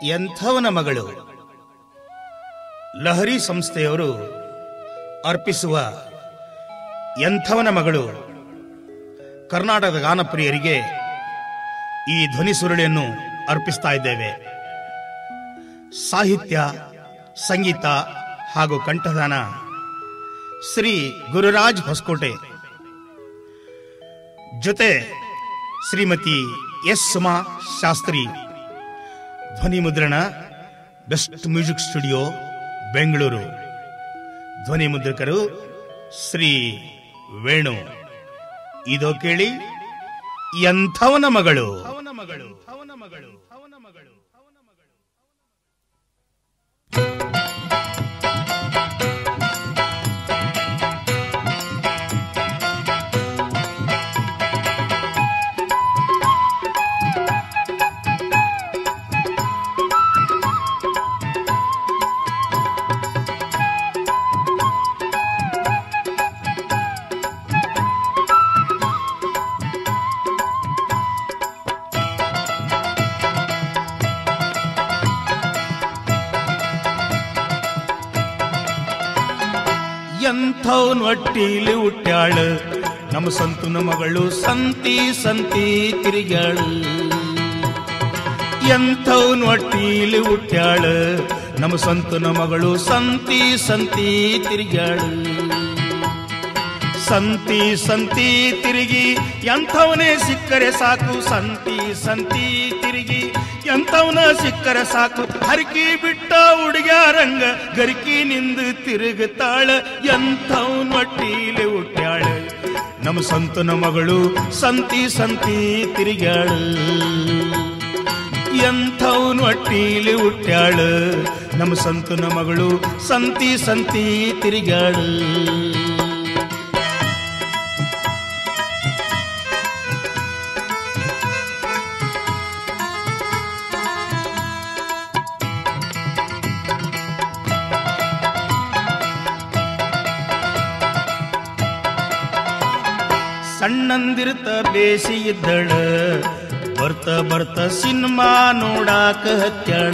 ಎಂಥವನ ಮಗಳು ಲಹರಿ ಸಂಸ್ಥೆಯವರು ಅರ್ಪಿಸುವ ಎಂಥವನ ಮಗಳು ಕರ್ನಾಟಕದ ಗಾನಪ್ರಿಯರಿಗೆ ಈ ಧ್ವನಿ ಸುರುಳಿಯನ್ನು ಅರ್ಪಿಸ್ತಾ ಇದ್ದೇವೆ ಸಾಹಿತ್ಯ ಸಂಗೀತ ಹಾಗೂ ಕಂಠದಾನ ಶ್ರೀ ಗುರುರಾಜ್ ಹೊಸಕೋಟೆ ಜೊತೆ ಶ್ರೀಮತಿ ಎಸ್ ಸುಮಾ ಶಾಸ್ತ್ರಿ ಧ್ವನಿ ಮುದ್ರಣ ಬೆಸ್ಟ್ ಮ್ಯೂಸಿಕ್ ಸ್ಟುಡಿಯೋ ಬೆಂಗಳೂರು ಧ್ವನಿ ಮುದ್ರಕರು ಶ್ರೀ ವೇಣು ಇದೋ ಕೇಳಿ ಎಂಥವನ ಮಗಳು ಅವನ ಮಗಳು ಅವನ ಮಗಳು ಅವನ ಮಗಳು ಅವನ ಮಗಳು ಎಂಥವನ್ ಒಟ್ಟಿಲಿ ಹುಟ್ಟ್ಯಾಳ ನಮ್ಮ ಸಂತುನ ಮಗಳು ಸಂತಿ ಸಂತಿ ತಿರುಗ್ಯಾಳು ಎಂಥವನ್ ಒಟ್ಟಿಲಿ ಹುಟ್ಟ್ಯಾಳ ನಮ್ಮ ಸಂತುನ ಮಗಳು ಸಂತಿ ಸಂತಿ ತಿರುಗ್ಯಾಳು ಸಂತಿ ಸಂತಿ ತಿರುಗಿ ಎಂಥವನೇ ಸಿಕ್ಕರೆ ಸಾಕು ಸಂತಿ ಸಂತಿ ತಿರುಗಿ ಎಂಥವನ ಸಿಕ್ಕರೆ ಸಾಕು ಹರಕಿ ಬಿಟ್ಟ ಹುಡುಗ್ಯಾರಂಗ ಗರಿಕಿ ನಿಂದು ತಿರುಗುತ್ತಾಳ ಎಂಥವನ್ ಒಟ್ಟಿಲೆ ಹುಟ್ಟ್ಯಾಳ ನಮ್ಮ ಸಂತನ ಮಗಳು ಸಂತಿ ಸಂತಿ ತಿರುಗ್ಯಾಳು ಎಂಥವನ್ ಒಟ್ಟಿಲಿ ಹುಟ್ಟ್ಯಾಳ ನಮ್ಮ ಸಂತನ ಮಗಳು ಸಂತಿ ಸಂತಿ ತಿರುಗ್ಯಾಳು ಸಣ್ಣಂದಿರ್ತ ಬೇಸಿ ಇದ್ದಳ ಬರ್ತ ಬರ್ತ ಸಿನಿಮಾ ನೋಡಾಕ ಹತ್ಯಾಳ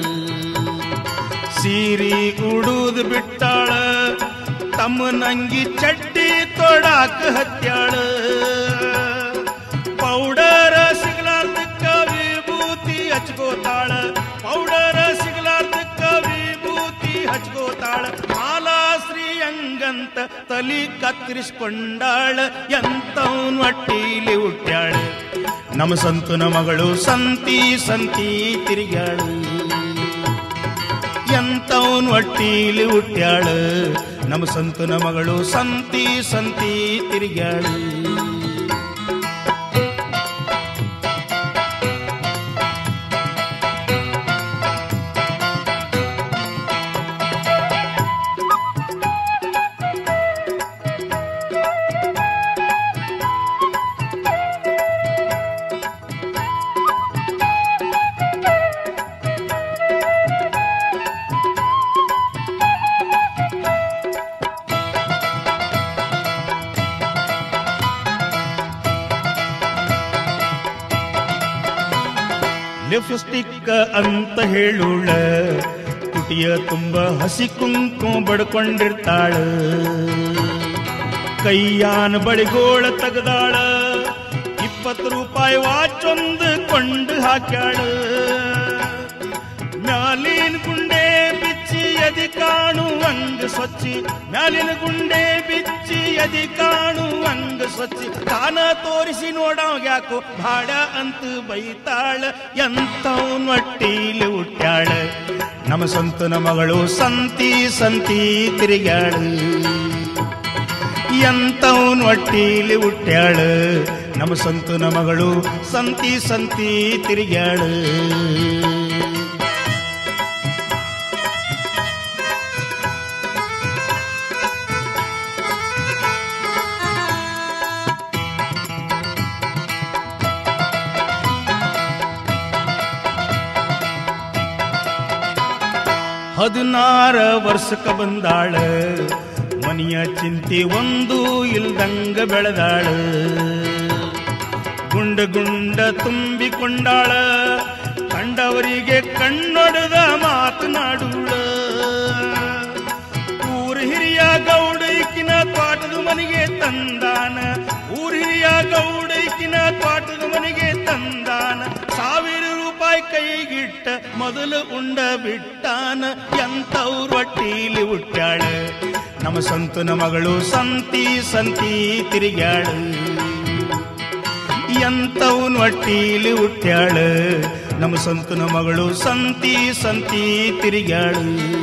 ಸೀರಿ ಉಡುದ್ ಬಿಟ್ಟಾಳ ತಮ್ಮ ನಂಗಿ ಚಡ್ಡಿ ತೊಡಾಕ ಹತ್ಯಾಳ ಪೌಡರ ಸಿಗ್ಲಾರ್ದಕ್ಕ ವಿಭೂತಿ ಹಚ್ಕೋತಾಳ ಪೌಡರ ಸಿಗ್ಲಾರ್ದಕ್ಕ ವಿಭೂತಿ ಹಚ್ಕೋತಾಳ ಮಾಲಾ ಶ್ರೀ ಹಂಗಂತ ತಲಿ ಕತ್ತರಿಸ್ಕೊಂಡಾಳ ಎಂತವನ್ ಒಟ್ಟಿಲಿ ಹುಟ್ಟ್ಯಾಳ ನಮ್ಮ ಸಂತನ ಮಗಳು ಸಂತಿ ಸಂತಿ ತಿರುಗ್ಯಾಳು ಎಂತವನ್ ಒಟ್ಟಿಲಿ ಹುಟ್ಟ್ಯಾಳ ನಮ್ಮ ಸಂತನ ಮಗಳು ಸಂತಿ ಸಂತಿ ತಿರುಗ್ಯಾಳು ಲಿಪ್ಸ್ಟಿಕ್ ಅಂತ ಹೇಳುಳ ತುಟಿಯ ತುಂಬ ಹಸಿ ಕುಂಕುಮ ಬಡ್ಕೊಂಡಿರ್ತಾಳ ಕೈಯಾನ ಬಳಿಗೋಳ ತೆಗ್ದಾಳ ಇಪ್ಪತ್ತು ರೂಪಾಯಿ ವಾಚ್ ಒಂದು ಕೊಂಡು ಹಾಕ್ಯಾಳ ಮ್ಯಾಲಿನ ಗುಂಡೆ ಬಿಚ್ಚಿ ಎದಿ ಕಾಣುವಂಗ ಸ್ವಚ್ಛಿ ಮ್ಯಾಲಿನ ಗುಂಡೆ ಬಿಚ್ಚಿ ಎದಿ ಕಾಣುವಂಗ ಸ್ವಚ್ಛಿ ತಾನ ತೋರಿಸಿ ನೋಡವ್ ಯಾಕೋ ಭಾಡ ಅಂತ ಬೈತಾಳ ಎಂತವನ್ ಒಟ್ಟಿಲಿ ಹುಟ್ಟ್ಯಾಳ ನಮ್ಮ ಸಂತನ ಮಗಳು ಸಂತಿ ಸಂತಿ ತಿರುಗ್ಯಾಳು ಎಂತವನ್ ಒಟ್ಟಿಲಿ ಹುಟ್ಟ್ಯಾಳ ನಮ್ಮ ಸಂತನ ಮಗಳು ಸಂತಿ ಸಂತಿ ತಿರುಗ್ಯಾಳು ಹದಿನಾರ ವರ್ಷಕ್ಕ ಬಂದಾಳ ಮನಿಯ ಚಿಂತೆ ಒಂದು ಇಲ್ದಂಗ ಬೆಳೆದಾಳ ಗುಂಡ ಗುಂಡ ತುಂಬಿಕೊಂಡಾಳ ಕಂಡವರಿಗೆ ಕಣ್ಣೊಡೆದ ಮಾತನಾಡುಳ ಊರು ಹಿರಿಯ ಗೌಡೈಕಿನ ತ್ವಾಟದ ಮನೆಗೆ ತಂದಾನ ಊರು ಹಿರಿಯ ಗೌಡೈಕಿನ ತ್ವಾಟದ ಮನೆಗೆ ತಂದಾನ ಸಾವಿರ ರೂಪಾಯಿ ಕೈಗಿಟ್ಟ ಮೊದಲು ಉಂಡ ಬಿಟ್ಟಾನ ಎಂತವ್ರ ಒಟ್ಟೀಲಿ ಹುಟ್ಟ್ಯಾಳ ನಮ್ಮ ಸಂತನ ಮಗಳು ಸಂತಿ ಸಂತಿ ತಿರುಗ್ಯಾಳ ಎಂತವನ್ ಒಟ್ಟೀಲಿ ಹುಟ್ಟ್ಯಾಳ ನಮ್ಮ ಸಂತನ ಮಗಳು ಸಂತಿ ಸಂತಿ ತಿರುಗ್ಯಾಳು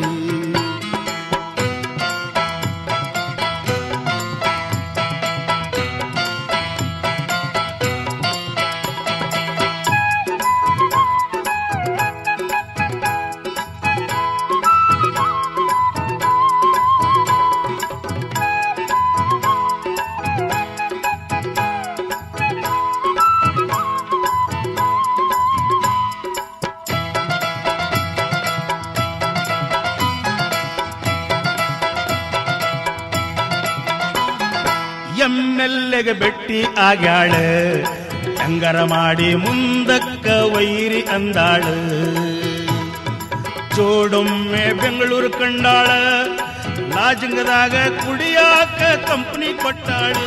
ಎಮ್ಮೆಲ್ಲೆಗೆ ಬೆಟ್ಟಿ ಆಗ್ಯಾಳ ಹೆಂಗರ ಮಾಡಿ ಮುಂದಕ್ಕ ವೈರಿ ಅಂದಾಳ ಚೋಡೊಮ್ಮೆ ಬೆಂಗಳೂರು ಕಂಡಾಳ ಲಾಜಂಗದಾಗ ಕುಡಿಯಾಕ ಕಂಪನಿ ಕೊಟ್ಟಾಳ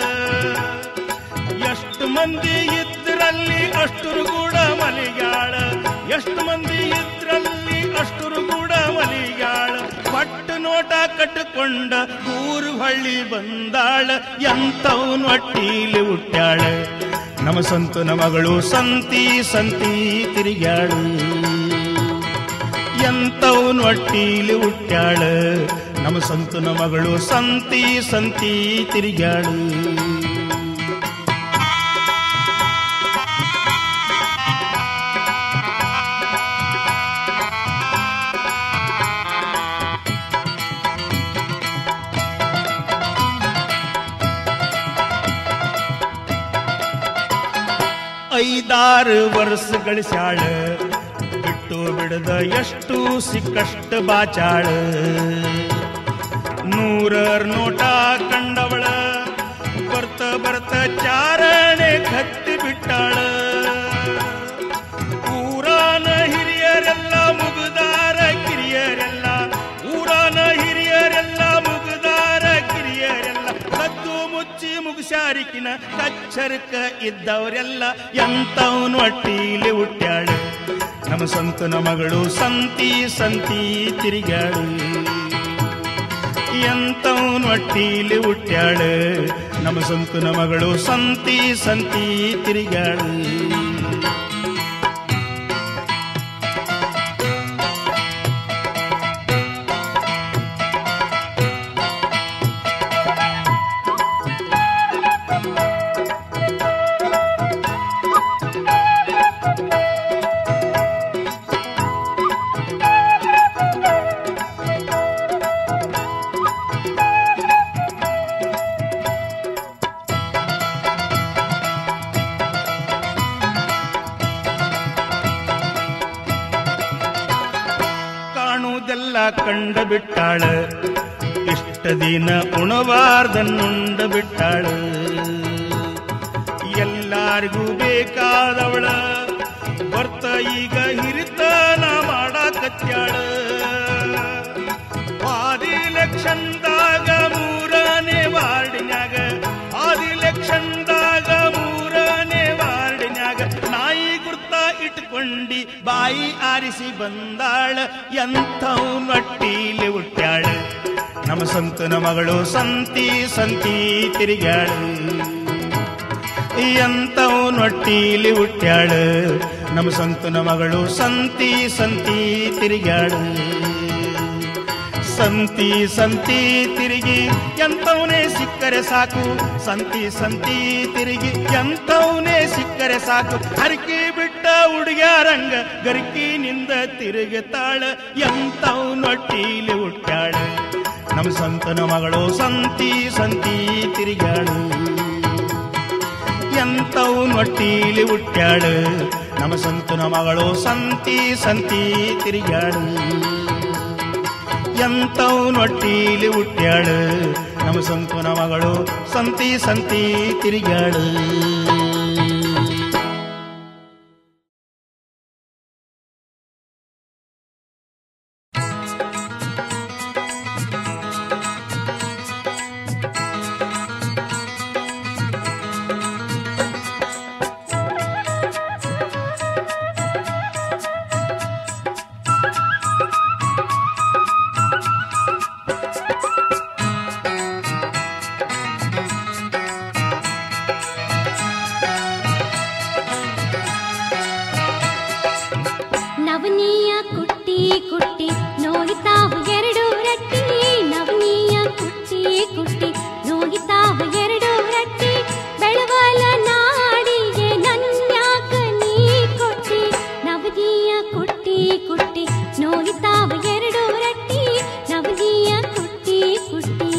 ಎಷ್ಟು ಮಂದಿ ಇದ್ರಲ್ಲಿ ಅಷ್ಟರು ಕೂಡ ಮಲಿಗಾಳ ಎಷ್ಟು ಮಂದಿ ಇದ್ರಲ್ಲಿ ಅಷ್ಟರು ಕೂಡ ಮಲಿಗಾಳ ಪಟ್ಟು ನೋಟ ಕಟ್ಟಿಕೊಂಡ ಊರು ಹಳ್ಳಿ ಬಂದಾಳ ಎಂತವನ್ ಒಟ್ಟೀಲಿ ಹುಟ್ಟ್ಯಾಳ ನಮ್ಮ ಸಂತನ ಮಗಳು ಸಂತಿ ಸಂತಿ ತಿರುಗ್ಯಾಳು ಎಂತವನ್ ಒಟ್ಟೀಲಿ ಹುಟ್ಟ್ಯಾಳ ನಮ್ಮ ಸಂತನ ಮಗಳು ಸಂತಿ ಸಂತಿ ತಿರುಗ್ಯಾಳು ಐದಾರು ವರ್ಷ ಗಳಿಸ್ಯಾಳ ಬಿಟ್ಟು ಬಿಡದ ಎಷ್ಟು ಸಿಕ್ಕಷ್ಟ ಬಾಚಾಳ ನೂರರ್ ನೋಟ ಕಂಡವಳ ಬರ್ತ ಬರ್ತ ಚಾರಣೆ ಕತ್ತಿ ಬಿಟ್ಟಾಳ ಊರಾನ ಹಿರಿಯರೆಲ್ಲ ಮುಗುದಾರ ಕಿರಿಯರೆಲ್ಲ ಊರಾನ ಹಿರಿಯರೆಲ್ಲ ಮುಗುದಾರ ಕಿರಿಯರೆಲ್ಲ ಕದ್ದು ಮುಚ್ಚಿ ಮುಗಿಸಾರಿಕಿನ ಕಚ್ಚರಕ ಇದ್ದವರೆಲ್ಲ ಎಂತವನು ಒಟ್ಟೀಲಿ ಹುಟ್ಟ್ಯಾಳ ನಮ್ಮ ಸಂತನ ಮಗಳು ಸಂತಿ ಸಂತಿ ತಿರುಗ್ಯಾಳು ಎಂತವನು ಒಟ್ಟೀಲಿ ಹುಟ್ಟ್ಯಾಳ ನಮ್ಮ ಸಂತನ ಮಗಳು ಸಂತಿ ಸಂತಿ ತಿರುಗ್ಯಾಳು ಕಾಣುವುದೆಲ್ಲ ಕಂಡ ಬಿಟ್ಟಾಳ ಇಷ್ಟ ದಿನ ಉಣಬಾರ್ದನ್ನುಂಡ ಬಿಟ್ಟಾಳ ಎಲ್ಲಾರಿಗೂ ಬೇಕಾದವಳ ಬರ್ತ ಈಗ ಹಿರಿತನ ಮಾಡಾಕತ್ಯಾಳ ಆದಿ ಲಕ್ಷಂದಾಗ ಮೂರನೇ ವಾರ್ಡಿನ್ಯಾಗ ಆದಿ ಲಕ್ಷಂದಾಗ ಮೂರನೇ ವಾರ್ಡಿನ್ಯಾಗ ನಾಯಿ ಗುರ್ತ ಇಟ್ಕೊಂಡಿ ಬಾಯಿ ಆರಿಸಿ ಬಂದಾಳ ಎಂಥವ್ ನಟ್ಟೀಲಿ ಹುಟ್ಟ್ಯಾಳ ನಮ್ಮ ಸಂತನ ಮಗಳು ಸಂತಿ ಸಂತಿ ತಿರುಗ್ಯಾಳ ಎಂಥವ್ ನೊಟ್ಟೀಲಿ ಹುಟ್ಟ್ಯಾಳ ನಮ್ಮ ಸಂತನ ಮಗಳು ಸಂತಿ ಸಂತಿ ತಿರುಗ್ಯಾಳ ಸಂತಿ ಸಂತಿ ತಿರುಗಿ ಎಂತವನೇ ಸಿಕ್ಕರೆ ಸಾಕು ಸಂತಿ ಸಂತಿ ತಿರುಗಿ ಎಂತವನೇ ಸಿಕ್ಕರೆ ಸಾಕು ಹರಕಿ ಬಿಟ್ಟ ಹುಡುಗ್ಯಾರಂಗ ಗರಿಕಿನಿಂದ ತಿರುಗುತ್ತಾಳ ಎಂತವ್ ನೊಟ್ಟೀಲಿ ಹುಟ್ಟ್ಯಾಳ ನಮ್ಮ ಸಂತನ ಮಗಳು ಸಂತಿ ಸಂತಿ ತಿರುಗ್ಯಾಳು ಎಂತವ್ ನೊಟ್ಟೀಲಿ ಹುಟ್ಟ್ಯಾಳ ನಮ್ಮ ಸಂತನ ಮಗಳು ಸಂತಿ ಸಂತಿ ತಿರುಗ್ಯಾಳು ಎಂತವ್ ನೊಟ್ಟೀಲಿ ಹುಟ್ಟ್ಯಾಳ ನಮ್ಮ ಸಂತನ ಮಗಳು ಸಂತಿ ಸಂತಿ ತಿರುಗ್ಯಾಳು ಕುಟ್ಟಿ ನೋಗಿತಾವು ಎರಡು ರಟ್ಟಿ ನವನಿಯ ಕುಟ್ಟಿ ಕುಟ್ಟಿ ನೋಗಿತಾವು ಎರಡು ರಟ್ಟಿ ಬೆಳವಲ ನಾಡಿಗೆ ನನ್ಯಾಕ ನೀ ಕೊಟ್ಟಿ ನವನಿಯ ಕುಟ್ಟಿ ಕುಟ್ಟಿ ನೋಗಿತಾವು ಎರಡು ರಟ್ಟಿ ನವನಿಯ ಕುಟ್ಟಿ ಕುಟ್ಟಿ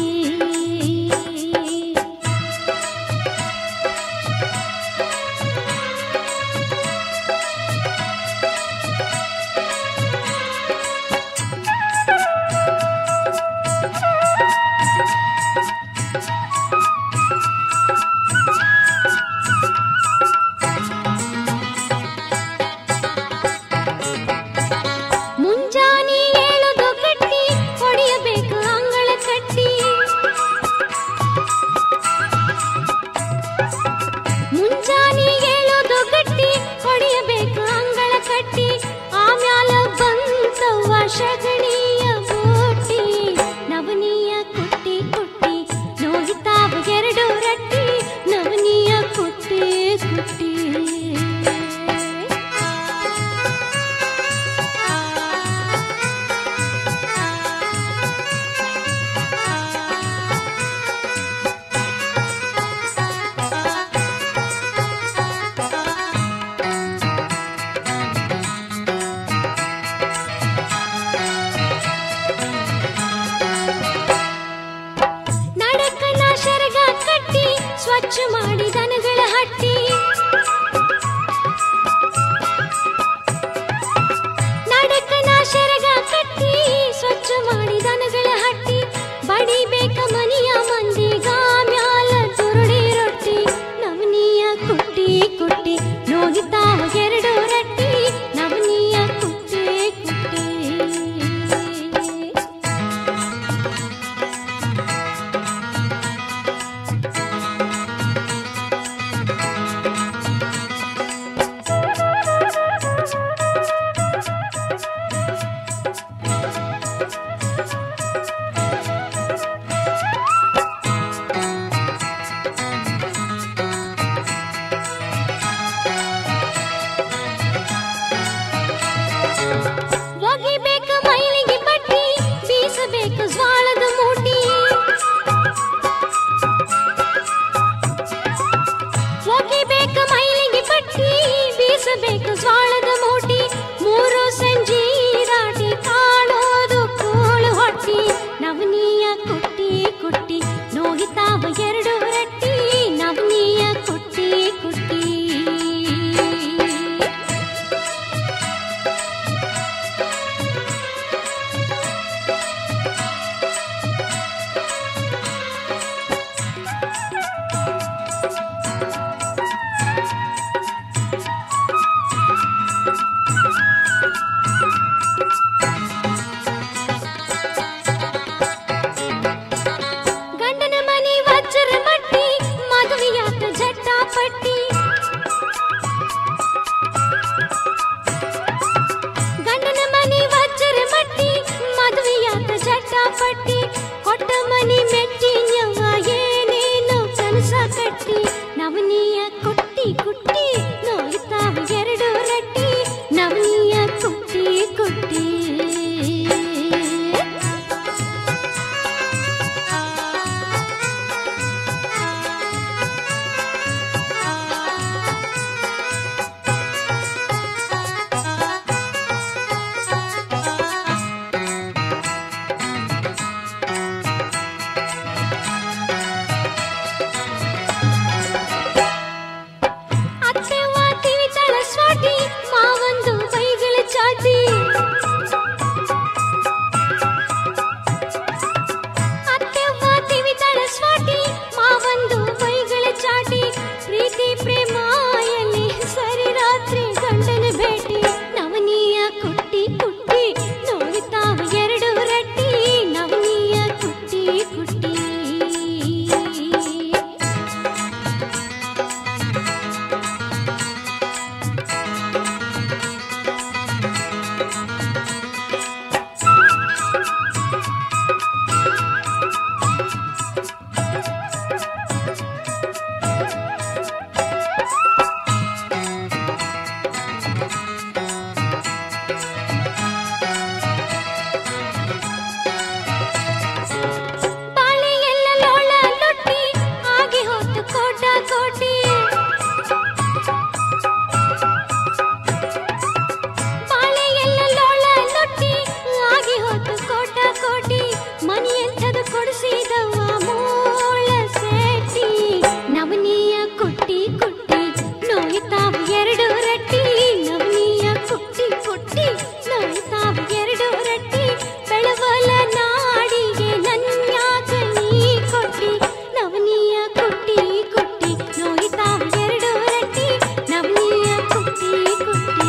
ಕುಟ್ಟಿ ಕುಟ್ಟಿ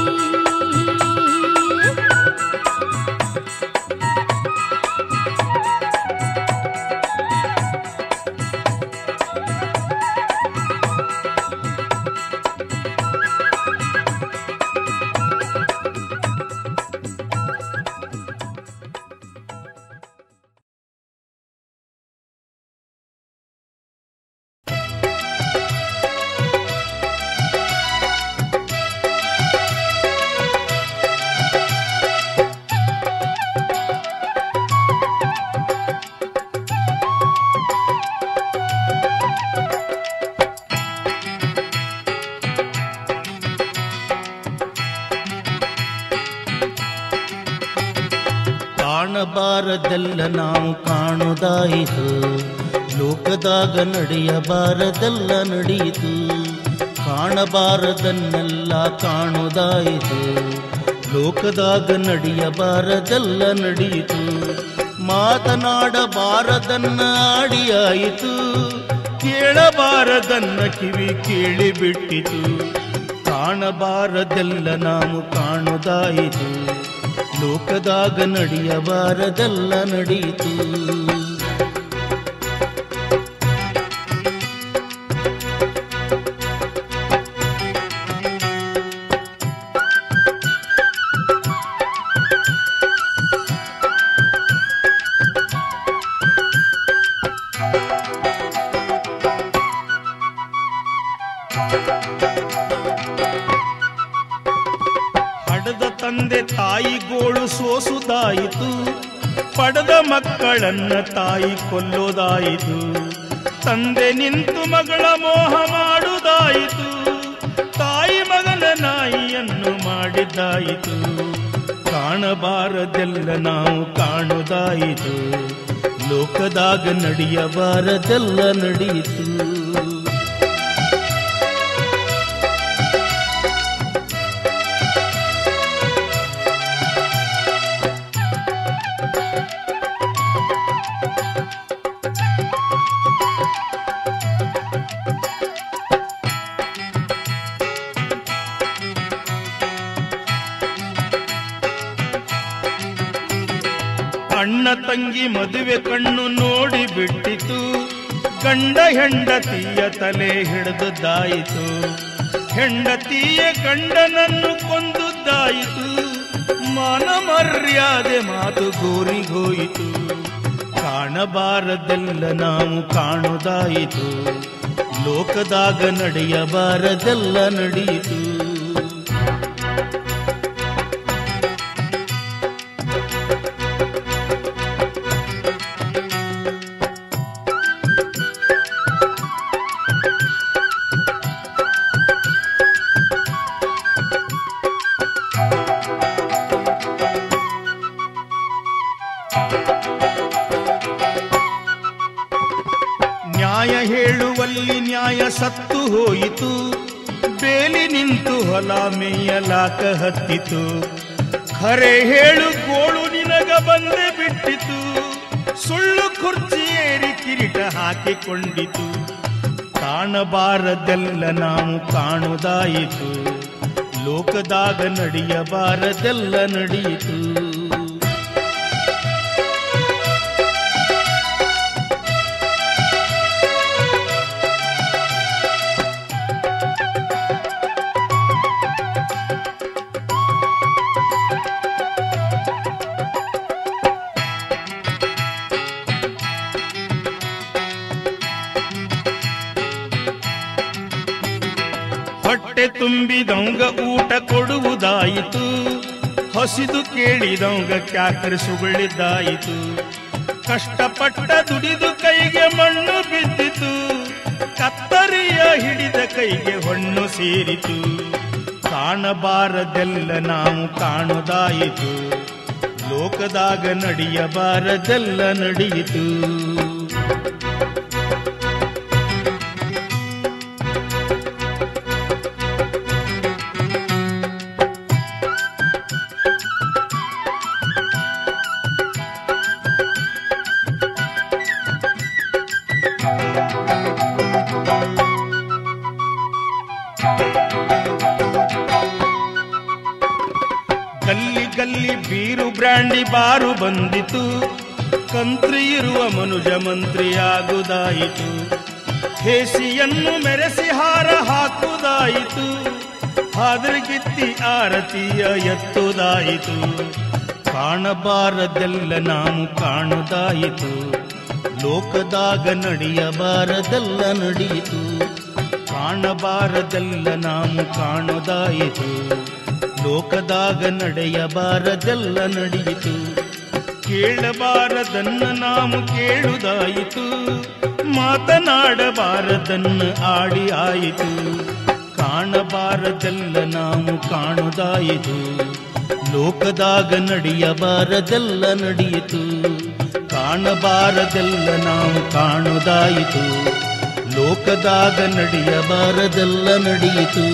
ಕಾಣಬಾರದೆಲ್ಲ ನಾವು ಕಾಣುದಾಯಿತು ಲೋಕದಾಗ ನಡೆಯಬಾರದೆಲ್ಲ ನಡೆಯಿತು ಕಾಣಬಾರದನ್ನೆಲ್ಲ ಕಾಣುದಾಯಿತು ಲೋಕದಾಗ ನಡೆಯಬಾರದೆಲ್ಲ ನಡೆಯಿತು ಮಾತನಾಡಬಾರದನ್ನ ಆಡಿಯಾಯಿತು ಕೇಳಬಾರದನ್ನ ಕಿವಿ ಕೇಳಿಬಿಟ್ಟಿತು ಕಾಣಬಾರದೆಲ್ಲ ನಾವು ಕಾಣುದಾಯಿತು ಲೋಕದಾಗ ನಡೆಯಬಾರದೆಲ್ಲ ನಡೆಯಿತು ಹಡದ ತಂದೆ ತಾಯಿ ಗೋಳು ಸೋಸುದಾಯಿತು ಪಡೆದ ಮಕ್ಕಳನ್ನ ತಾಯಿ ಕೊಲ್ಲೋದಾಯಿತು ತಂದೆ ನಿಂತು ಮಗಳ ಮೋಹ ಮಾಡುದಾಯಿತು ತಾಯಿ ಮಗನ ನಾಯಿಯನ್ನು ಮಾಡಿದ್ದಾಯಿತು ಕಾಣಬಾರದೆಲ್ಲ ನಾವು ಕಾಣುದಾಯಿತು ಲೋಕದಾಗ ನಡೆಯಬಾರದೆಲ್ಲ ನಡೆಯಿತು ಅಣ್ಣ ತಂಗಿ ಮದುವೆ ಕಣ್ಣು ನೋಡಿ ಬಿಟ್ಟಿತು ಗಂಡ ಹೆಂಡತಿಯ ತಲೆ ಹಿಡಿದುದಾಯಿತು ಹೆಂಡತಿಯ ಗಂಡನನ್ನು ಕೊಂದುದಾಯಿತು ಮಾನ ಮರ್ಯಾದೆ ಮಾತು ಗೋರಿಗೋಯಿತು ಕಾಣಬಾರದೆಲ್ಲ ನಾವು ಕಾಣುದಾಯಿತು ಲೋಕದಾಗ ನಡೆಯಬಾರದೆಲ್ಲ ನಡೆಯಿತು ನ್ಯಾಯ ಹೇಳುವಲ್ಲಿ ನ್ಯಾಯ ಸತ್ತು ಹೋಯಿತು ಬೇಲಿ ನಿಂತು ಹೊಲ ಮೇಯಲಾಕ ಹತ್ತಿತು ಖರೆ ಹೇಳು ಗೋಳು ನಿನಗ ಬಂದೆ ಬಿಟ್ಟಿತು ಸುಳ್ಳು ಕುರ್ಚಿ ಏರಿ ಕಿರೀಟ ಹಾಕಿಕೊಂಡಿತು ಕಾಣಬಾರದೆಲ್ಲ ನಾವು ಕಾಣುದಾಯಿತು ಲೋಕದಾಗ ನಡೆಯಬಾರದೆಲ್ಲ ನಡೆಯಿತು ಹೊಟ್ಟೆ ತುಂಬಿದವಂಗ ಊಟ ಕೊಡುವುದಾಯಿತು ಹಸಿದು ಕೇಳಿದವಂಗ ಕ್ಯಾಕರೆ ಸುಗಳಿದ್ದಾಯಿತು ಕಷ್ಟಪಟ್ಟ ದುಡಿದು ಕೈಗೆ ಮಣ್ಣು ಬಿದ್ದಿತು ಕತ್ತರಿಯ ಹಿಡಿದ ಕೈಗೆ ಹೊಣ್ಣು ಸೇರಿತು ಕಾಣಬಾರದೆಲ್ಲ ನಾವು ಕಾಣುದಾಯಿತು ಲೋಕದಾಗ ನಡೆಯಬಾರದೆಲ್ಲ ನಡೆಯಿತು ಬೀರು ಬ್ರ್ಯಾಂಡಿ ಬಾರು ಬಂದಿತು ಕಂತ್ರಿ ಇರುವ ಮನುಜ ಮಂತ್ರಿಯಾಗುದಾಯಿತು ಹೇಸಿಯನ್ನು ಮೆರೆಸಿ ಹಾರ ಹಾಕುದಾಯಿತು ಹಾದರಗಿತ್ತಿ ಆರತಿಯ ಎತ್ತುದಾಯಿತು ಕಾಣಬಾರದೆಲ್ಲ ನಾವು ಕಾಣುದಾಯಿತು ಲೋಕದಾಗ ನಡೆಯಬಾರದೆಲ್ಲ ನಡೆಯಿತು ಕಾಣಬಾರದೆಲ್ಲ ನಾವು ಕಾಣುದಾಯಿತು ಲೋಕದಾಗ ನಡೆಯಬಾರದೆಲ್ಲ ನಡೆಯಿತು ಕೇಳಬಾರದನ್ನ ನಾವು ಕೇಳುದಾಯಿತು ಮಾತನಾಡಬಾರದನ್ನ ಆಡಿ ಆಯಿತು ಕಾಣಬಾರದೆಲ್ಲ ನಾವು ಕಾಣುದಾಯಿತು ಲೋಕದಾಗ ನಡೆಯಬಾರದೆಲ್ಲ ನಡೆಯಿತು ಕಾಣಬಾರದೆಲ್ಲ ನಾವು ಕಾಣುದಾಯಿತು ಲೋಕದಾಗ ನಡೆಯಬಾರದೆಲ್ಲ ನಡೆಯಿತು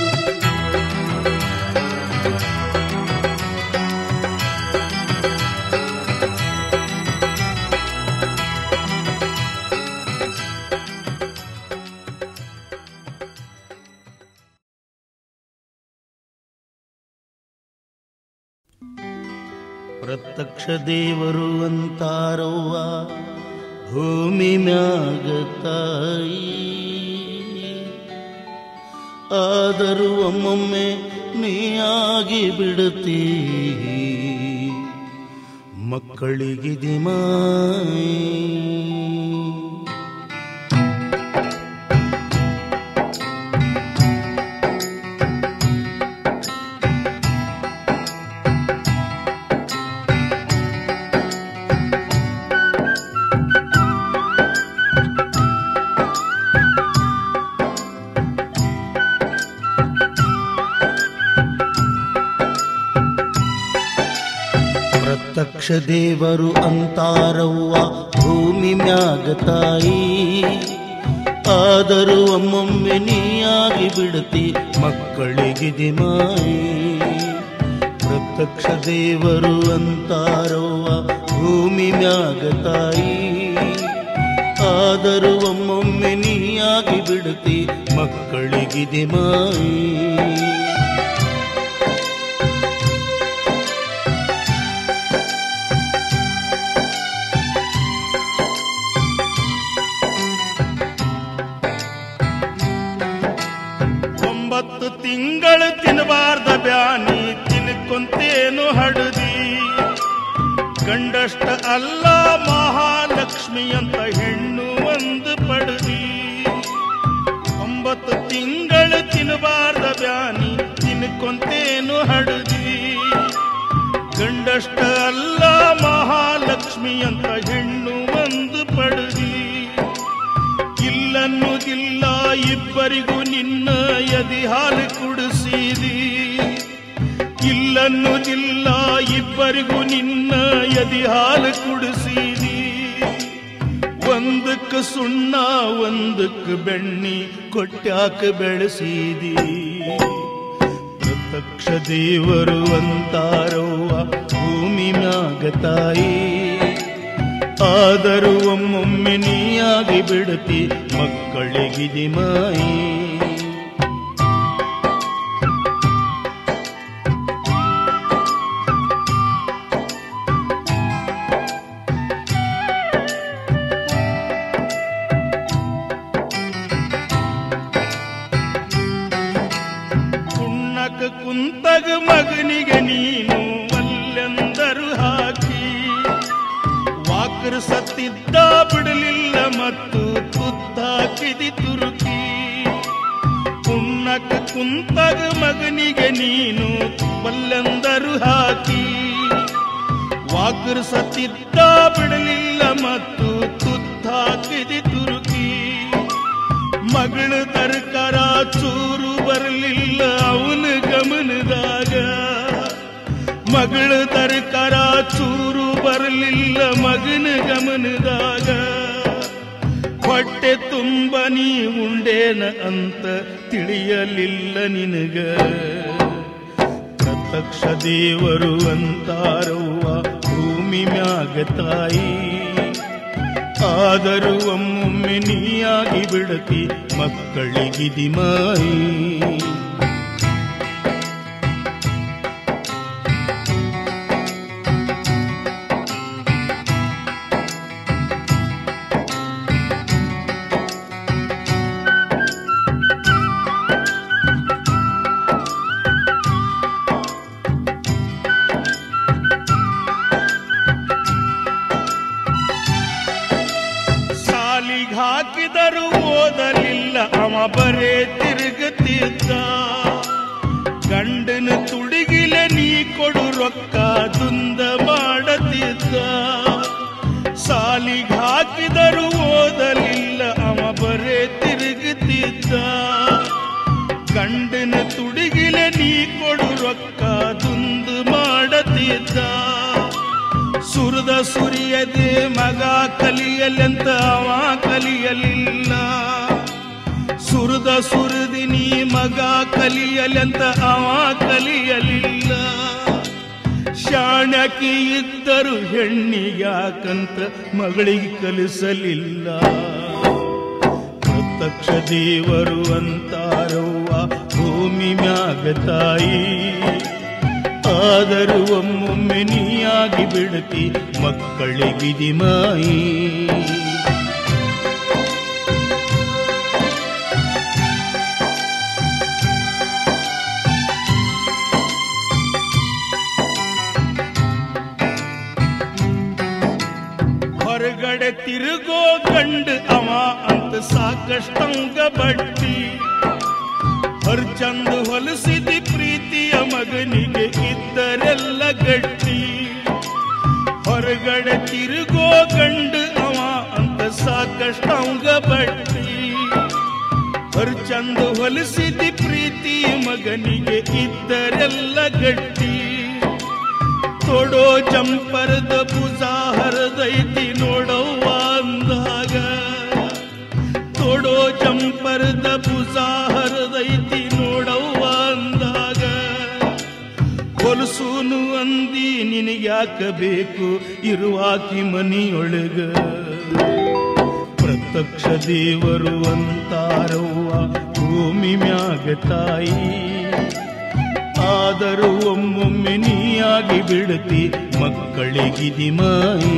ಪ್ರತ್ಯಕ್ಷ ದೇವರು ಅಂತಾರವ್ವ ಭೂಮಿ ಮ್ಯಾಗ ತಾಯಿ ಆದರೂ ಒಮ್ಮೊಮ್ಮೆ ನೀಯಾಗಿ ಬಿಡುತ್ತೀ ಮಕ್ಕಳಿಗಿದೆ ಮಾಯಿ ಪ್ರತ್ಯಕ್ಷ ದೇವರು ಅಂತಾರವ್ವ ಭೂಮಿ ಮ್ಯಾಗ ತಾಯಿ ಆದರೂ ಒಮ್ಮೊಮ್ಮೆ ನೀಯಾಗಿ ಬಿಡುತ್ತಿ ಮಕ್ಕಳಿಗಿದೆ ಮಾಯಿ ಪ್ರತ್ಯಕ್ಷ ದೇವರು ಅಂತಾರವ್ವ ಭೂಮಿ ಮ್ಯಾಗ ತಾಯಿ ಆದರೂ ಒಮ್ಮೊಮ್ಮೆ ನೀಯಾಗಿ ಬಿಡುತ್ತಿ ಮಕ್ಕಳಿಗಿದೆ ಮಾಯಿ ಒಂಬತ್ತು ತಿಂಗಳು ತಿನ್ನಬಾರ್ದ ಬ್ಯಾನಿ ತಿನ್ಕೊಂತೇನು ಹಡದಿ ಗಂಡಷ್ಟ ಅಲ್ಲ ಮಹಾಲಕ್ಷ್ಮಿ ಅಂತ ಹೆಣ್ಣು ಒಂದು ಪಡದಿ ಒಂಬತ್ತು ತಿಂಗಳು ತಿನ್ನಬಾರ್ದ ಬ್ಯಾನಿ ತಿನ್ಕೊಂತೇನು ಹಡದಿ ಗಂಡಷ್ಟ ಅಲ್ಲ ಮಹಾಲಕ್ಷ್ಮಿ ಅಂತ ಹೆಣ್ಣು ಒಂದು ಪಡದಿ ಇಲ್ಲನ್ನುವುದಿಲ್ಲ ಇಬ್ಬರಿಗೂ ನಿನ್ನ ಎದಿ ಹಾಲು ಕುಡಿಸಿದಿ ಇಲ್ಲನ್ನುವುದಿಲ್ಲ ಇಬ್ಬರಿಗೂ ನಿನ್ನ ಎದಿ ಹಾಲು ಕುಡಿಸಿದಿ ಒಂದಕ್ಕೆ ಸುಣ್ಣ ಒಂದಕ್ಕೆ ಬೆಣ್ಣಿ ಕೊಟ್ಯಾಕ ಬೆಳೆಸಿದಿ ಪ್ರತ್ಯಕ್ಷ ದೇವರು ಅಂತಾರವ್ವ ಭೂಮಿ ಮ್ಯಾಗ ತಾಯಿ ಆದರೂ ಒಮ್ಮೊಮ್ಮೆ ನೀಯಾಗಿ ಬಿಡುತ್ತಿ ಮಕ್ಕಳಿಗಿದೆ ಮಾಯಿ ಕುಣ್ಣಕ ಕುಂತಗ ಮಗನಿಗೆ ನೀನು ಅಲ್ಲೆಂದರು ಹಾಕಿ ವಾಕರ್ ಸತ್ತಿದ್ದ ಬಿಡಲಿಲ್ಲ ಮತ್ತು ತುತ್ತಾಕಿದಿ ತುರುಕಿ ಕುಣ್ಣಕ ಕುಂತಗ ಮಗನಿಗೆ ನೀನು ಬಲ್ಲೆಂದರು ಹಾಕಿ ವಾಕರ್ ಸತ್ತಿದ್ದ ಬಿಡಲಿಲ್ಲ ಮತ್ತು ತುತ್ತಾಕಿದಿ ತುರುಕಿ ಮಗಳು ತರ್ಕರ ಚೂರು ಬರಲಿಲ್ಲ ಅವನ ಗಮನದಾಗ ಮಗಳು ತರ್ಕರ ಚೂರು ಬರಲಿಲ್ಲ ಮಗನ ಗಮನದಾಗ ಹೊಟ್ಟೆ ತುಂಬ ನೀ ಉಂಡೇನ ಅಂತ ತಿಳಿಯಲಿಲ್ಲ ನಿನಗ ಪ್ರತ್ಯಕ್ಷ ದೇವರು ಅಂತಾರವ್ವ ಭೂಮಿ ಮ್ಯಾಗ ತಾಯಿ ಆದರೂ ಒಮ್ಮೊಮ್ಮೆ ನೀಯಾಗಿ ಬಿಡತಿ ಮಕ್ಕಳಿಗಿದಿ ಮಾಯಿ ಬರೇ ತಿರುಗುತ್ತಿದ್ದ ಗಂಡನ ತುಡಿಗಿಲೆ ನೀ ಕೊಡು ರೊಕ್ಕ ದುಂದ ಮಾಡತಿದ್ದ ಸಾಲಿಗೆ ಹಾಕಿದರು ಓದಲಿಲ್ಲ ಅವ ಬರೇ ತಿರುಗುತ್ತಿದ್ದ ಗಂಡನ ತುಡಿಗಿಲೆ ನೀ ಕೊಡು ರೊಕ್ಕ ದುಂದು ಮಾಡತಿದ್ದ ಸುರದ ಸುರಿಯದೆ ಮಗ ಕಲಿಯಲೆಂತ ಅವ ಕಲಿಯಲಿಲ್ಲ ಸುರದ ಸುರದಿ ನೀ ಮಗ ಕಲಿಯಲೆಂತ ಅವ ಕಲಿಯಲಿಲ್ಲ ಶಾಣಕಿ ಇದ್ದರು ಹೆಣ್ಣಿಗ್ಯಾಕಂತ ಮಗಳಿಗೆ ಕಲಿಸಲಿಲ್ಲ ಪ್ರತ್ಯಕ್ಷ ದೇವರು ಅಂತಾರವ್ವ ಭೂಮಿ ಮ್ಯಾಗ ತಾಯಿ ಆದರೂ ಒಮ್ಮೊಮ್ಮೆ ನೀಯಾಗಿ ಬಿಡತಿ ಮಕ್ಕಳಿಗಿದಿ ಮಾಯಿ ಹೊರಗಡೆ ತಿರುಗೋ ಗಂಡು ಅವ ಅಂತ ಸಾಕಷ್ಟಂಗ ಬಡ್ಡಿ ಹರ್ಚಂದು ಹೊಲಸಿದಿ ಪ್ರೀತಿಯ ಮಗನಿಗೆ ಇದ್ದರೆಲ್ಲ ಗಟ್ಟಿ ಹೊರಗಡೆ ತಿರುಗೋ ಗಂಡು ಅವ ಅಂತ ಸಾಕಷ್ಟಂಗ ಬಡ್ಡಿ ಹರ್ಚಂದು ಹೊಲಸಿದಿ ಪ್ರೀತಿ ಮಗನಿಗೆ ಇದ್ದರೆಲ್ಲ ಗಟ್ಟಿ ತೊಡೋ ಜಂಪರದ ಭುಜ ಹರದೈತಿ ನೋಡವ್ವ ಅಂದಾಗ ತೊಡೋ ಜಂಪರದ ಭುಜ ಹರದೈತಿ ನೋಡವ್ವ ಅಂದಾಗ ಹೊಲಸೂನು ಅಂದಿ ನಿನಗ್ಯಾಕ ಬೇಕು ಇರುವಾಕಿ ಮನಿಯೊಳಗ ಪ್ರತ್ಯಕ್ಷ ದೇವರು ಅಂತಾರವ್ವ ಭೂಮಿ ಮ್ಯಾಗ ತಾಯಿ ಆದರೂ ಒಮ್ಮೊಮ್ಮೆ ನೀಯಾಗಿ ಬಿಡತಿ ಮಕ್ಕಳಿಗಿದಿ ಮಾಯಿ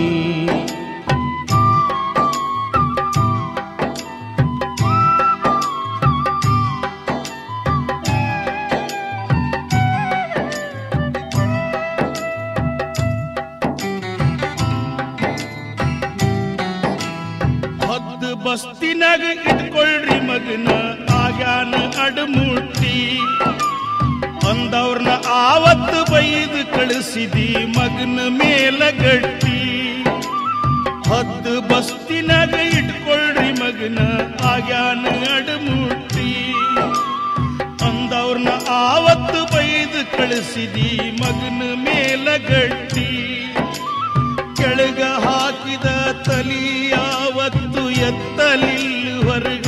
ಹದ್ದು ಬಸ್ತಿನಾಗ ಇಟ್ಕೊಳ್ರಿ ಮಗನ ಆಗ್ಯಾನ ಅಡಮುಟ್ಟಿ ಅಂದವ್ರನ್ನ ಆವತ್ತು ಬೈದು ಕಳಿಸಿದಿ ಮಗನ ಮೇಲ ಗಟ್ಟಿ ಹದ್ದು ಬಸ್ತಿನಾಗ ಇಟ್ಕೊಳ್ರಿ ಮಗನ ಆಗ್ಯಾನ ಅಡಮುಟ್ಟಿ ಅಂದವ್ರನ್ನ ಆವತ್ತು ಬೈದು ಕಳಿಸಿದಿ ಮಗನ ಮೇಲ ಗಟ್ಟಿ ಕೆಳಗ ಹಾಕಿದ ತಲಿಯಾವತ್ತು ಎತ್ತಲಿಲ್ಲ ಹೊರಗ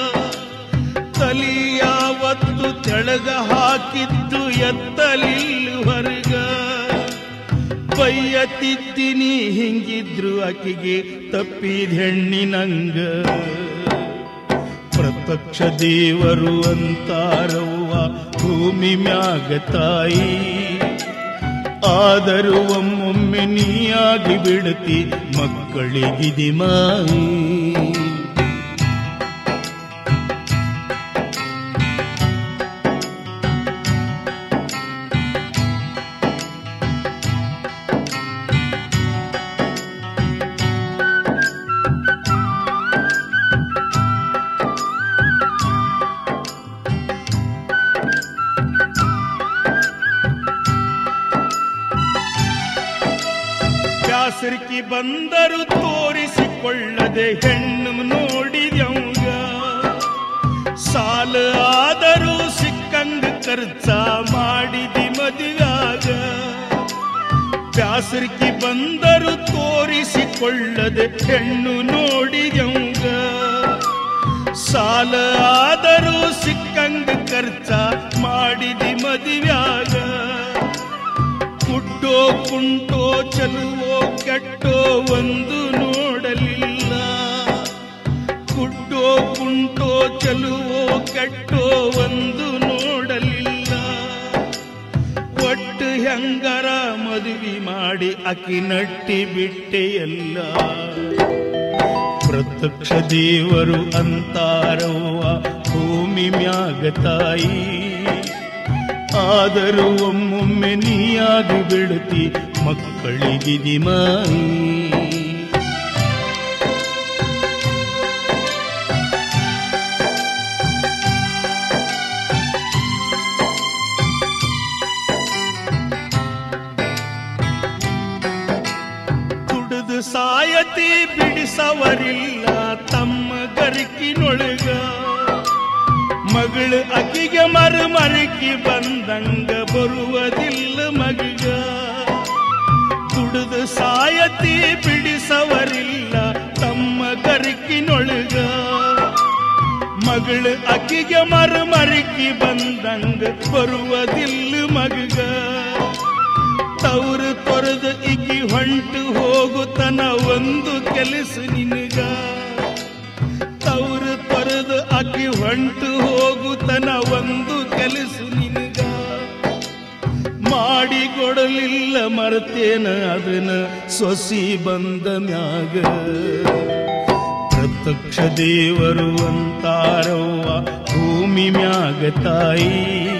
ತಲಿಯಾವತ್ತು ತೆಳಗ ಹಾಕಿದ್ದು ಎತ್ತಲಿಲ್ಲ ಹೊರಗ ಬೈಯತಿದ್ದೀನಿ ಹಿಂಗಿದ್ರು ಆಕಿಗೆ ತಪ್ಪಿದ ಹೆಣ್ಣಿನಂಗ ಪ್ರತ್ಯಕ್ಷ ದೇವರು ಅಂತಾರವ್ವ ಭೂಮಿ ಮ್ಯಾಗ ತಾಯಿ ಆದರೂ ಒಮ್ಮೊಮ್ಮೆ ನೀಯಾಗಿ ಬಿಡತಿ ಮಕ್ಕಳಿಗಿದಿ ಮಾಯಿ ಬ್ಯಾಸರಿಕೆ ಬಂದರು ತೋರಿಸಿಕೊಳ್ಳದೆ ಹೆಣ್ಣು ನೋಡಿದವಂಗ ಸಾಲ ಆದರೂ ಸಿಕ್ಕಂಗ ಖರ್ಚ ಮಾಡಿದಿ ಮದುವಾಗ ಬ್ಯಾಸರಿಕೆ ಬಂದರು ತೋರಿಸಿಕೊಳ್ಳದೆ ಹೆಣ್ಣು ನೋಡಿದವಂಗ ಸಾಲ ಆದರೂ ಸಿಕ್ಕಂಗ ಖರ್ಚ ಮಾಡಿದಿ ಮದುವ್ಯಾಗ ಕುಟ್ಟೋ ಕುಂಟೋ ಚಲುವೋ ಕೆಟ್ಟೋ ಒಂದು ನೋಡಲಿಲ್ಲ ಕುಟ್ಟೋ ಕುಂಟೋ ಚಲುವೋ ಕೆಟ್ಟೋ ಒಂದು ನೋಡಲಿಲ್ಲ ಒಟ್ಟು ಹೆಂಗರ ಮದುವೆ ಮಾಡಿ ಅಕ್ಕಿ ನಟ್ಟಿ ಬಿಟ್ಟೆ ಎಲ್ಲ ಪ್ರತ್ಯಕ್ಷ ದೇವರು ಅಂತಾರವ್ವ ಭೂಮಿ ಮ್ಯಾಗ ತಾಯಿ ಆದರೂ ಒಮ್ಮೊಮ್ಮೆ ನೀಯಾಗಿ ಬಿಡುತ್ತಿ ಮಕ್ಕಳಿಗಿದಿ ಮಾಯಿ ಬಿಡಿಸವರಿಲ್ಲ ತಮ್ಮ ಗರಿಕಿನೊಳಗ ಮಗಳು ಅಕ್ಕಿಗೆ ಮರು ಮರಕಿ ಬಂದಂಗ ಬರುವುದಿಲ್ಲ ಮಗಗ ದುಡಿದು ಸಾಯತಿ ಬಿಡಿಸವರಿಲ್ಲ ತಮ್ಮ ಗರಿಕಿನೊಳಗ ಮಗಳು ಅಕ್ಕಿಗೆ ಮರು ಮರಕಿ ಬಂದಂಗ ಬರುವುದಿಲ್ಲ ಮಗಗ ತವರು ತೊರೆದು ಇಕ್ಕಿ ಹೊಂಟು ಹೋಗುತ್ತನ ಒಂದು ಕೆಲಸ ನಿನಗ ತವರು ತೊರೆದು ಅಕ್ಕಿ ಹೊಂಟು ಹೋಗುತ್ತನ ಒಂದು ಕೆಲಸ ನಿನಗ ಮಾಡಿಕೊಡಲಿಲ್ಲ ಮರ್ತೇನ ಅದನ್ನ ಸೊಸಿ ಬಂದ ಮ್ಯಾಗ ಪ್ರತ್ಯಕ್ಷ ದೇವರು ಅಂತಾರವ್ವ ಭೂಮಿ ಮ್ಯಾಗ ತಾಯಿ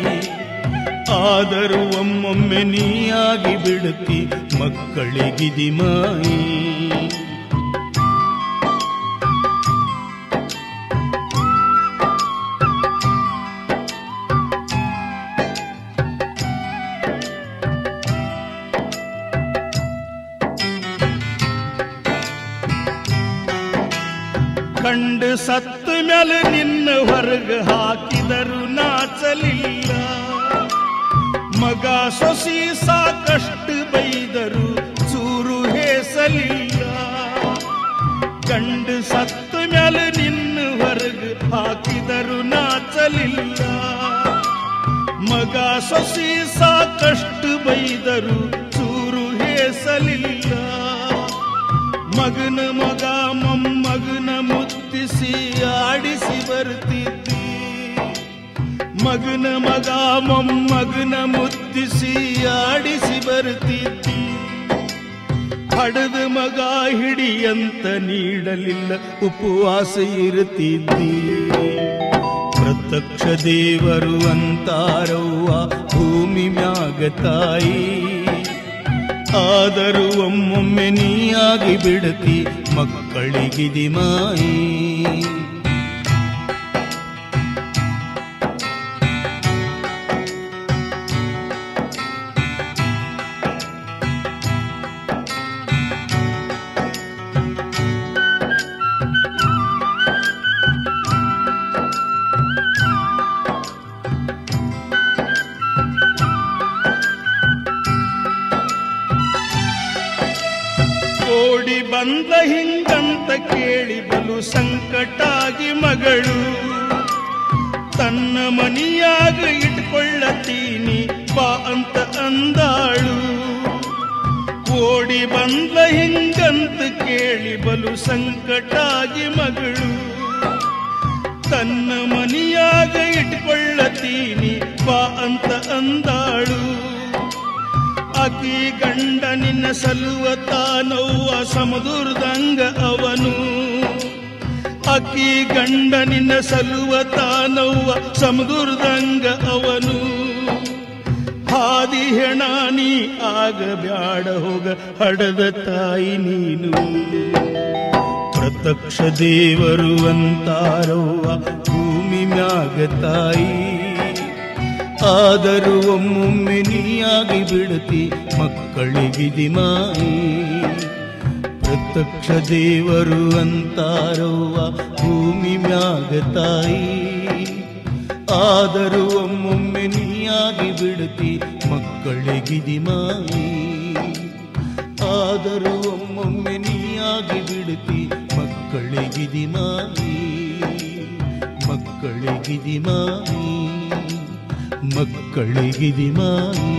ಆದರೂ ಒಮ್ಮೊಮ್ಮೆ ನೀಯಾಗಿ ಬಿಡುತ್ತಿ ಮಕ್ಕಳಿಗಿದಿ ಮಾಯಿ ಕಂಡು ಸತ್ತ ಮೇಲೆ ನಿನ್ನ ಹೊರಗ ಹಾಕಿದರು ನಾಚಲಿಲ್ಲ ಮಗ ಸೊಸಿ ಸಾಕಷ್ಟು ಬೈದರು ಚೂರು ಹೇಸಲಿಲ್ಲ ಕಂಡು ಸತ್ತ ಮೇಲೆ ನಿನ್ನ ಹೊರಗ ಹಾಕಿದರು ನಾಚಲಿಲ್ಲ ಮಗ ಸೊಸಿ ಸಾಕಷ್ಟು ಬೈದರು ಚೂರು ಹೇಸಲಿಲ್ಲ ಮಗನ ಮಗ ಮೊಮ್ಮಗನ ಮುತ್ತಿಸಿ ಆಡಿಸಿ ಬರ್ತಿದ್ದಿ ಮಗನ ಮಗ ಮೊಮ್ಮಗನ ಮುತ್ತಿಸಿ ಆಡಿಸಿ ಬರ್ತಿದ್ದಿ ಹಡದ ಮಗ ಹಿಡಿಯಂತ ನೀಡಲಿಲ್ಲ ಉಪವಾಸ ಇರುತ್ತಿದ್ದಿ ಪ್ರತ್ಯಕ್ಷ ದೇವರು ಅಂತಾರವ್ವ ಭೂಮಿ ಮ್ಯಾಗ ತಾಯಿ ಆದರೂ ಒಮ್ಮೊಮ್ಮೆ ನೀಯಾಗಿ ಬಿಡತಿ ಮಕ್ಕಳಿಗಿದಿ ಮಾಯಿ ಓಡಿ ಬಂದ ಹಿಂಗಂತ ಕೇಳಿ ಬಲು ಸಂಕಟಾಗಿ ಮಗಳು ತನ್ನ ಮನಿಯಾಗ ಇಟ್ಕೊಳ್ಳತೀನಿ ಬಾ ಅಂತ ಅಂದಾಳು ಓಡಿ ಬಂದ ಹಿಂಗಂತ ಕೇಳಿ ಬಲು ಸಂಕಟಾಗಿ ಮಗಳು ತನ್ನ ಮನಿಯಾಗ ಇಟ್ಕೊಳ್ಳತೀನಿ ಬಾ ಅಂತ ಅಂದಾಳು ಅಕಿ ಗಂಡ ನಿನ್ನ ಸಲುವ ತಾನವ್ವ ಸಮದುರ್ದಂಗ ಅವನು ಅಕಿ ಗಂಡ ನಿನ್ನ ಸಲುವ ತಾನವ್ವ ಸಮದುರ್ದಂಗ ಅವನು ಹಾದಿ ಹೆಣ ನೀ ಆಗ ಬ್ಯಾಡ ಹೋಗ ಹಡದ ತಾಯಿ ನೀನು ಪ್ರತ್ಯಕ್ಷ ದೇವರು ಅಂತಾರವ್ವ ಭೂಮಿ ಮ್ಯಾಗ ತಾಯಿ ಆದರೂ ಒಮ್ಮೊಮ್ಮೆ ನೀಯಾಗಿ ಬಿಡುತ್ತಿ ಮಕ್ಕಳಿಗಿದಿ ಮಾಯಿ ಪ್ರತ್ಯಕ್ಷ ದೇವರು ಅಂತಾರವ್ವ ಭೂಮಿ ಮ್ಯಾಗ ತಾಯಿ ಆದರೂ ಒಮ್ಮೊಮ್ಮೆ ನೀಯಾಗಿ ಬಿಡುತ್ತಿ ಮಕ್ಕಳಿಗಿದಿ ಮಾಯಿ ಆದರೂ ಒಮ್ಮೊಮ್ಮೆ ನೀಯಾಗಿ ಬಿಡುತ್ತಿ ಮಕ್ಕಳಿಗಿದಿ ಮಾಯಿ ಮಕ್ಕಳಿಗಿದಿ ಮಾಯಿ ಮಕ್ಕಳಿಗಿದಿ ಮಾಯಿ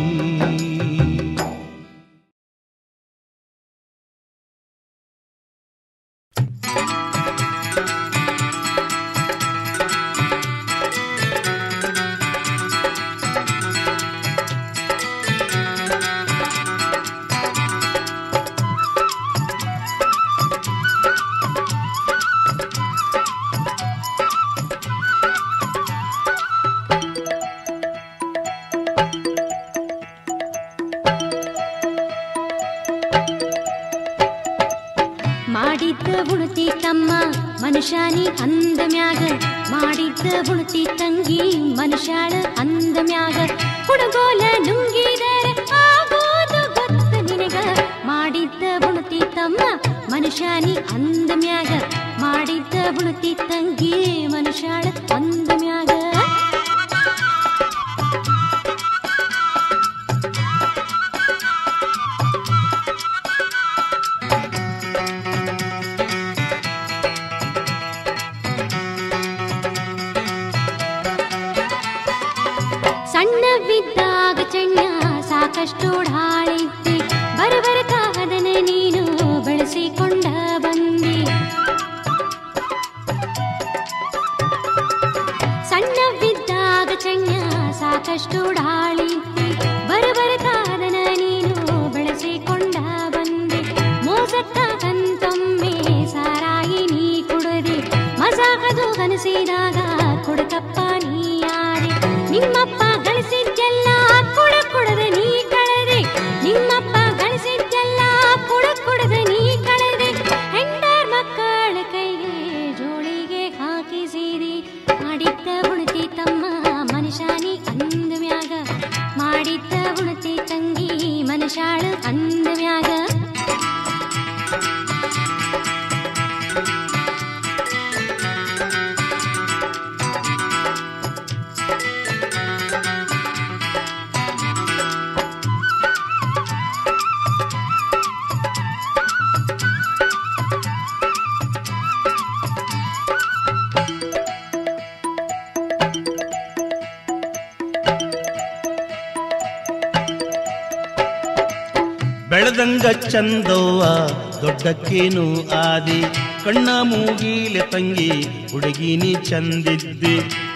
ಮಾಡಿದ್ದ ಉಣತಿ ತಮ್ಮ ಮನುಷ್ಯನಿ ಅಂದ ಮ್ಯಾಗ ಮಾಡಿದ್ದ ಉಣತಿ ತಂಗಿ ಮನುಷ್ಯಾಳ ಅಂದ ಮ್ಯಾಗ ಹುಡುಗೋಲ ನುಂಗಿದರೆ ಆಗೋದು ಗೊತ್ತ ನಿನಗ ಮಾಡಿದ್ದ ಉಣತಿ ತಮ್ಮ ಮನುಷ್ಯನಿ ಸಾಕಷ್ಟು ಢಾಳಿದ್ದೆ ಬರಬರತ ಅದನ್ನ ನೀನು ಬೆಳೆಸಿಕೊಂಡ ಬಂದೆ ಸಣ್ಣವಿದ್ದಾಗ ಚೆನ್ನ ಸಾಕಷ್ಟು ಢಾಳಿದ್ದೆ ಬರಬರತ ಅದನ್ನ ನೀನು ಬೆಳೆಸಿಕೊಂಡ ಬಂದೆ ಮೋಸಕ್ಕ ಕಂತೊಮ್ಮೆ ಸಾರಾಯಿ ನೀ ಕುಡದೆ ಮಜಾಕದು ಕನಸಿದಾಗ ಕುಡಕಪ್ಪ ನೀ ಯಾರೆ ನಿಮ್ಮಪ್ಪ ಗಳಿಸಿದ್ದೆಲ್ಲ ಕುಡ ಕುಡದ ನೀ ಕಳೆದೆ ನಿಮ್ಮಪ್ಪ ಗಳಿಸಿದ್ದೆಲ್ಲ ಕುಡ ಕುಡದ ನೀ ಕಳೆದೆ ಹೆಂಡರ್ ಮಕ್ಕಳ ಕೈಗೆ ಜೋಳಿಗೆ ಹಾಕಿಸಿರಿ ಮಾಡಿದ್ದ ಉಣತಿ ತಮ್ಮ ಮನುಷ್ಯನಿ ಅಂದ ಮ್ಯಾಗ ಮಾಡಿದ್ದ ಉಣತಿ ತಂಗಿ ಮನುಷ್ಯಾಳು ಅಂದ ಮ್ಯಾಗ ಬೆಳೆದಂಗ ಚಂದವ್ವ ದೊಡ್ಡಕ್ಕೇನು ಆದಿ ಕಣ್ಣ ಮೂಗಿಲೆ ತಂಗಿ ಹುಡುಗಿನಿ ಚಂದಿದ್ದಿ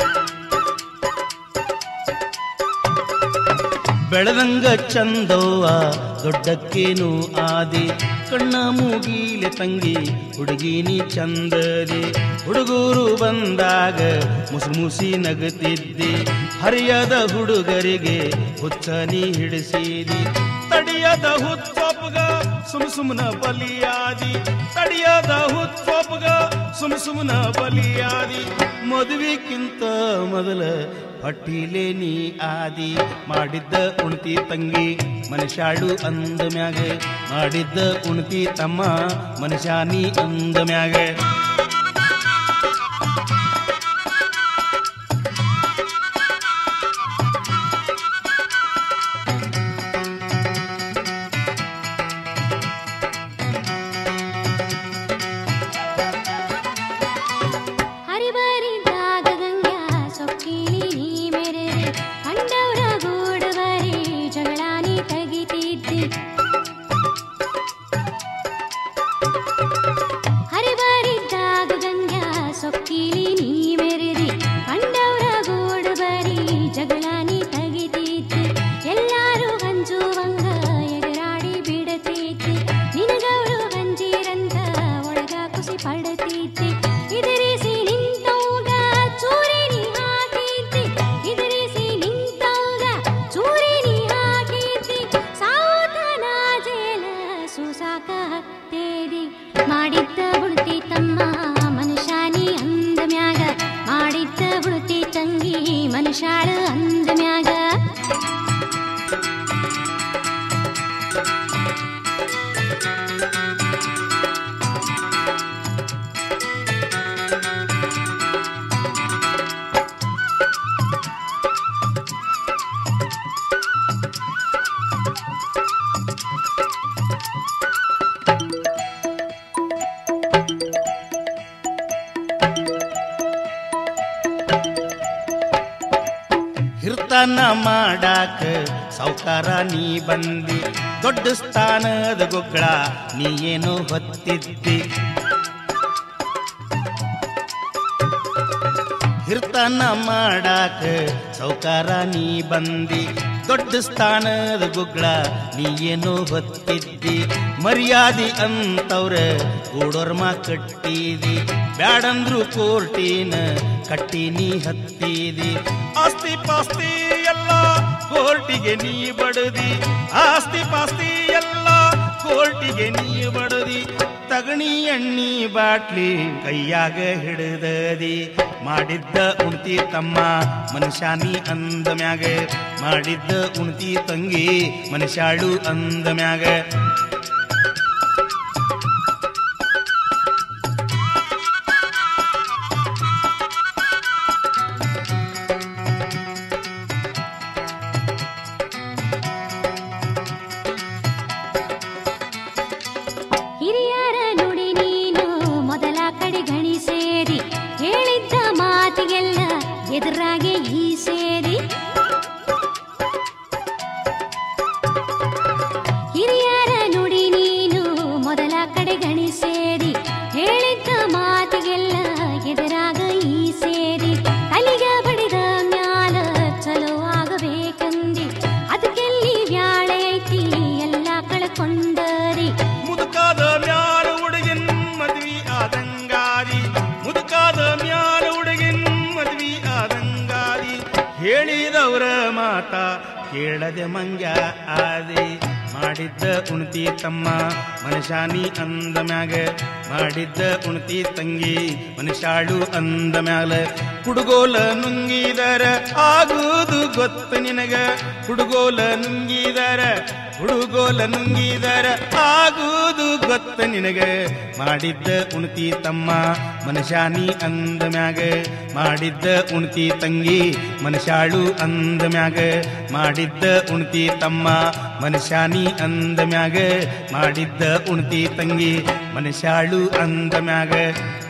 ಬೆಳೆದಂಗ ಚಂದವ್ವ ದೊಡ್ಡಕ್ಕೇನು ಆದಿ ಕಣ್ಣ ಮೂಗಿಲೆ ತಂಗಿ ಹುಡುಗಿನಿ ಚಂದದಿ ಹುಡುಗರು ಬಂದಾಗ ಮುಸಿ ಮುಸಿ ನಗುತ್ತಿದ್ದಿ ಹರಿಯದ ಹುಡುಗರಿಗೆ ಹುಚ್ಚನಿ ಹಿಡಿಸಿದಿ ತಡಿಯದ ಹುಚ್ಚೊಪ್ಪಗ ಸುಮ್ ಸುಮ್ನ ಬಲಿಯಾದಿ ತಡಿಯದ ಹುಚ್ಚೊಪ್ಪಗ ಸುಮ್ ಸುಮ್ನ ಬಲಿಯಾದಿ ಮದುವೆಕ್ಕಿಂತ ಮೊದಲ ಹೊಟ್ಟಿಲೆ ನೀ ಆದಿ ಮಾಡಿದ್ದ ಉಣ್ತಿ ತಂಗಿ ಮನುಷ್ಯಾಳು ಅಂದ ಮ್ಯಾಗ ಮಾಡಿದ್ದ ಉಣ್ತಿ ತಮ್ಮ ಮನುಷ್ಯಾನಿ ಅಂದ ಮ್ಯಾಗ ಹರಿಬರಿದಾಗ ಗಂಗ್ಯಾ ಸೊಕ್ಕಿಲಿ ನೀ ಮೆರೆದೆ ಕಂಡವರ ಗೂಡುವರಿ ಜಗಳಾನಿ ತೆಗಿತಿದ್ದಿ ಹರಿಬರಿದಾಗ ಗಂಗ್ಯಾ ಸೊಕ್ಕಿಲಿ ನೀ ಮೆರೆದೆ ಕಂಡವರ ಗೂಡುವರಿ ಜಗಳಾನಿ ತೆಗಿತಿದ್ದಿ ಎಲ್ಲಾರು ಹಂಚುವಂಗ ಎಗರಾಡಿ ಬಿಡತಿದ್ದಿ ನಿನಗವರು ಹಂಜಿರಂತ ಒಳಗ ಖುಷಿ ಪಡತಿದ್ದಿ ಇದರಿಸಿ ನಿಂತೌಗ ಚೂರಿನಿ ಹಾಕಿದ್ದಿ ಇದರಿಸಿ ನಿಂತೌಗ ಚೂರಿನಿ ಹಾಕಿದ್ದಿ ಸಾವುತನ ಜೇಲ ಸುಸಾಕ ಹತ್ತೇದಿ ಮಾಡಿದ್ದ ಬುಡ್ತಿ ತಮ್ಮ ಮನುಷ್ಯಾನಿ ಅಂದ ಮ್ಯಾಗ ಮಾಡಿದ್ದ ಬುಡ್ತಿ ತಂಗಿ ಮನುಷ್ಯಾಳ ಅಂದ ಮ್ಯಾಗ ಹಿರ್ತನ ಮಾಡಾಕ ಸೌಕಾರ ನೀ ಬಂದಿ ದೊಡ್ಡ ಸ್ಥಾನದ ಗೊಗ್ಗಳ ನೀ ಏನೋ ಹೊತ್ತಿದ್ದಿ ಹಿರ್ತನ ಮಾಡಾಕ ಸೌಕಾರ ನೀ ಬಂದಿ ದೊಡ್ಡ ಸ್ಥಾನದ ಗುಗ್ಗಳ ನೀ ಏನೋ ಹೊತ್ತಿದ್ದಿ ಮರ್ಯಾದಿ ಅಂತವ್ರ ಗೂಡೋರ್ಮ ಕಟ್ಟಿದಿ ಬ್ಯಾಡಂದ್ರು ಕೋರ್ಟಿನ ಕಟ್ಟಿ ನೀ ಹತ್ತಿದಿ ಆಸ್ತಿ ಪಾಸ್ತಿ ಎಲ್ಲ ಕೋರ್ಟಿಗೆ ನೀ ಬಡದಿ ಆಸ್ತಿ ಪಾಸ್ತಿ ಎಲ್ಲ ಕೋರ್ಟಿಗೆ ನೀ ಬಡದಿ ತಗಣಿ ಎಣ್ಣಿ ಬಾಟ್ಲಿ ಕೈಯಾಗ ಹಿಡಿದದಿ ಮಾಡಿದ್ದ ಉಣ್ತಿ ತಮ್ಮ ಮನುಷ್ಯಾನಿ ಅಂದ ಮ್ಯಾಗ ಮಾಡಿದ್ದ ಉಣ್ತಿ ತಂಗಿ ಮನುಷ್ಯಾಳು ಅಂದ ಮ್ಯಾಗ ಹಿರಿಯರ ನುಡಿ ನೀನು ಮೊದಲ ಕಡೆ ಗಣಿ ಸೇರಿ ಹೇಳಿದ್ದ ಮಾತಿಗೆಲ್ಲ ಎದುರಾಗೆ ಈ ಸೇರಿ ಕೇಳದೆ ಮಂಗ್ಯ ಆದಿ ಮಾಡಿದ್ದ ಉಣ್ತಿ ತಮ್ಮ ಮನುಷ್ಯಾನಿ ಅಂದ ಮ್ಯಾಗ ಮಾಡಿದ್ದ ಉಣ್ತಿ ತಂಗಿ ಮನುಷ್ಯಾಳು ಅಂದ ಮ್ಯಾಲ ಕುಡುಗೋಲ ನುಂಗಿದರ ಆಗುವುದು ಗೊತ್ತು ನಿನಗ ಕುಡುಗೋಲ ನುಂಗಿದರ ಹುಡುಗೋಲ ನುಂಗಿದರ ಆಗುವುದು ಗೊತ್ತ ನಿನಗ ಮಾಡಿದ್ದ ಉಣ್ತಿ ತಮ್ಮ ಮನುಷ್ಯಾನಿ ಅಂದ ಮ್ಯಾಗ ಮಾಡಿದ್ದ ಉಣ್ತಿ ತಂಗಿ ಮನುಷ್ಯಾಳು ಅಂದ ಮ್ಯಾಗ ಮಾಡಿದ್ದ ಉಣ್ತಿ ತಮ್ಮ ಮನುಷ್ಯಾನಿ ಅಂದ ಮ್ಯಾಗ ಮಾಡಿದ್ದ ಉಣ್ತಿ ತಂಗಿ ಮನುಷ್ಯಾಳು ಅಂದ ಮ್ಯಾಗ